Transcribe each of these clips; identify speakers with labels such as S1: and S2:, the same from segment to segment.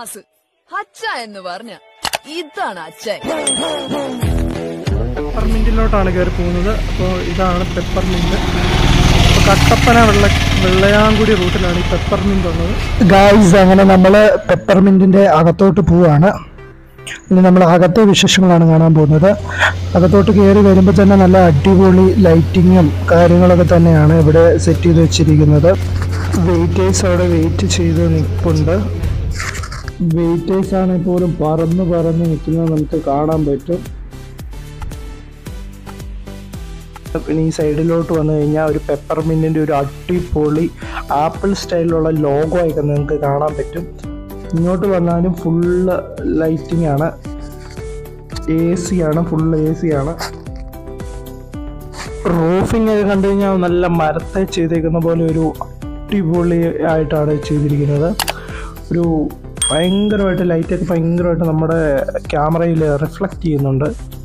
S1: Mass അച്ഛ എന്ന് പറഞ്ഞ ഇതാണ് അച്ഛൻ
S2: പെപ്പർമിന്റിലോട്ടാണ് കയറി പോകുന്നത് അപ്പോൾ ഇതാണ് പെപ്പർമിന്റ് അപ്പോൾ കട്ടപ്പന വെള്ള വെള്ളയാങ്കുടി റൂട്ടിലാണ് ഈ പെപ്പർമിന്റ് ഉള്ളത് ഗായ്സ് അങ്ങനെ നമ്മൾ പെപ്പർമിന്റിന്റെ അകത്തോട്ട് പോവാണ് ഇനി നമ്മൾ അകത്തെ വിശേഷങ്ങളാണ് കാണാൻ പോകുന്നത് അകത്തോട്ട് കയറി വരുമ്പോൾ തന്നെ നല്ല അടിപൊളി ലൈറ്റിങ്ങും കാര്യങ്ങളൊക്കെ തന്നെയാണ് ഇവിടെ സെറ്റ് ചെയ്ത് വെച്ചിരിക്കുന്നത് വെയിറ്റേഴ്സ് അവിടെ വെയിറ്റ് ചെയ്ത് നിൽപ്പുണ്ട് വെയിറ്റേഴ്സ് ആണെങ്കിൽ പോലും പറന്ന് പറന്ന് നിൽക്കുന്നത് നമുക്ക് കാണാൻ പറ്റും പിന്നെ ഈ സൈഡിലോട്ട് വന്നു കഴിഞ്ഞാൽ ഒരു പെപ്പർമിൻറ്റിൻ്റെ ഒരു അടിപൊളി ആപ്പിൾ സ്റ്റൈലിലുള്ള ലോഗോ ഒക്കെ നിങ്ങൾക്ക് കാണാൻ പറ്റും ഇങ്ങോട്ട് വന്നാലും ഫുള്ള് ലൈറ്റിംഗ് ആണ് എ സി ആണ് ഫുള്ള് എ സി ആണ് റൂഫിംഗ് ഒക്കെ കണ്ടു കഴിഞ്ഞാൽ നല്ല മരത്തെ ചെയ്തേക്കുന്ന പോലെ ഒരു അടിപൊളി ആയിട്ടാണ് ചെയ്തിരിക്കുന്നത് ഒരു ഭയങ്കരമായിട്ട് ലൈറ്റൊക്കെ ഭയങ്കരമായിട്ട് നമ്മുടെ ക്യാമറയിൽ റിഫ്ലക്റ്റ് ചെയ്യുന്നുണ്ട്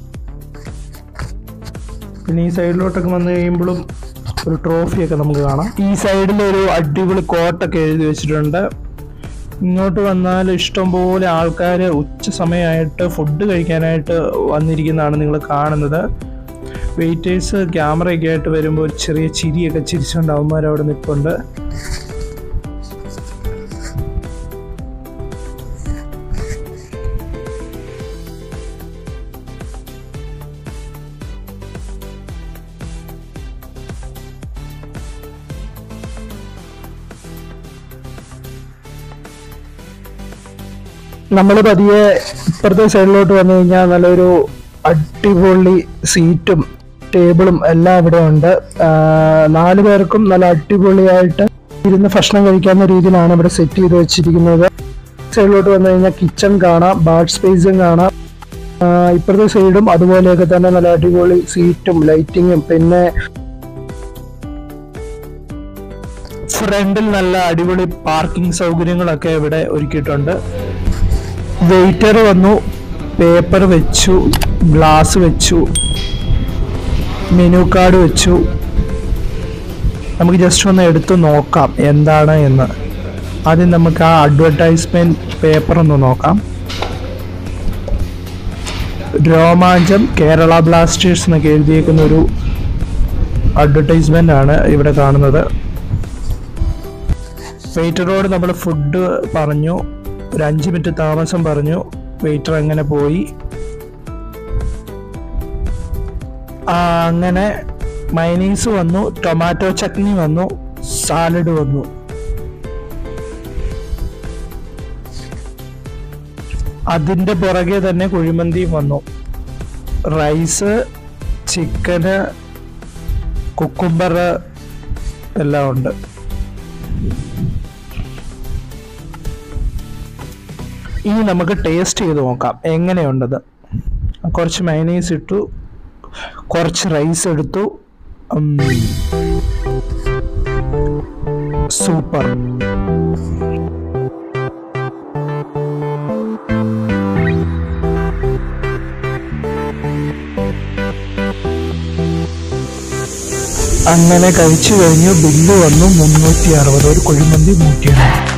S2: പിന്നെ ഈ സൈഡിലോട്ടൊക്കെ വന്നു കഴിയുമ്പോഴും ഒരു ട്രോഫിയൊക്കെ നമുക്ക് കാണാം ഈ സൈഡിൽ ഒരു അടിപൊളി കോട്ടൊക്കെ എഴുതി വെച്ചിട്ടുണ്ട് ഇങ്ങോട്ട് വന്നാൽ ഇഷ്ടംപോലെ ആൾക്കാർ ഉച്ച സമയമായിട്ട് ഫുഡ് കഴിക്കാനായിട്ട് വന്നിരിക്കുന്നതാണ് നിങ്ങൾ കാണുന്നത് വെയിറ്റേഴ്സ് ക്യാമറയൊക്കെ ആയിട്ട് വരുമ്പോൾ ഒരു ചെറിയ ചിരിയൊക്കെ ചിരിച്ചുകൊണ്ട് അവന്മാർ അവിടെ നിൽപ്പുണ്ട് നമ്മൾ പതിയെ ഇപ്പുറത്തെ സൈഡിലോട്ട് വന്നു കഴിഞ്ഞാൽ നല്ലൊരു അടിപൊളി സീറ്റും ടേബിളും എല്ലാം ഇവിടെ ഉണ്ട് ആ, നാല് പേർക്കും നല്ല അടിപൊളിയായിട്ട് ഇരുന്ന് ഭക്ഷണം കഴിക്കാവുന്ന രീതിയിലാണ് ഇവിടെ സെറ്റ് ചെയ്ത് വെച്ചിരിക്കുന്നത് സൈഡിലോട്ട് വന്നു കഴിഞ്ഞാൽ കിച്ചൺ കാണാം ബാഡ് സ്പേസും കാണാം ആ, ഇപ്പുറത്തെ സൈഡും അതുപോലെയൊക്കെ തന്നെ നല്ല അടിപൊളി സീറ്റും ലൈറ്റിങ്ങും പിന്നെ ഫ്രണ്ടിൽ നല്ല അടിപൊളി പാർക്കിംഗ് സൗകര്യങ്ങളൊക്കെ ഇവിടെ ഒരുക്കിയിട്ടുണ്ട് വെയിറ്റർ വന്നു പേപ്പർ വെച്ചു ഗ്ലാസ് വെച്ചു മെനു കാർഡ് വെച്ചു നമുക്ക് ജസ്റ്റ് ഒന്ന് എടുത്ത് നോക്കാം എന്താണ് എന്ന് ആദ്യം നമുക്ക് ആ അഡ്വർടൈസ്മെന്റ് പേപ്പർ ഒന്ന് നോക്കാം രോമാഞ്ചം കേരള ബ്ലാസ്റ്റേഴ്സ് എന്നൊക്കെ എഴുതിയേക്കുന്ന ഒരു അഡ്വർടൈസ്മെന്റ് ആണ് ഇവിടെ കാണുന്നത് വെയിറ്ററോട് നമ്മൾ ഫുഡ് പറഞ്ഞു ഒരു അഞ്ച് മിനിറ്റ് താമസം പറഞ്ഞു വെയിറ്റർ അങ്ങനെ പോയി ആ, അങ്ങനെ മൈനീസ് വന്നു ടൊമാറ്റോ ചട്നി വന്നു സാലഡ് വന്നു അതിന്റെ പുറകെ തന്നെ കുഴിമന്തിയും വന്നു റൈസ് ചിക്കന് കുക്കുംബർ എല്ലാം ഉണ്ട് ഇനി നമുക്ക് ടേസ്റ്റ് ചെയ്ത് നോക്കാം എങ്ങനെയുണ്ടത് കുറച്ച് മൈനീസ് ഇട്ടു കുറച്ച് റൈസ് എടുത്തു ഉം. സൂപ്പർ അങ്ങനെ കഴിച്ചു കഴിഞ്ഞു ബില്ല് വന്നു മുന്നൂറ്റി അറുപത് ഒരു കുഴിമന്തി നൂറ്റി അറുപത്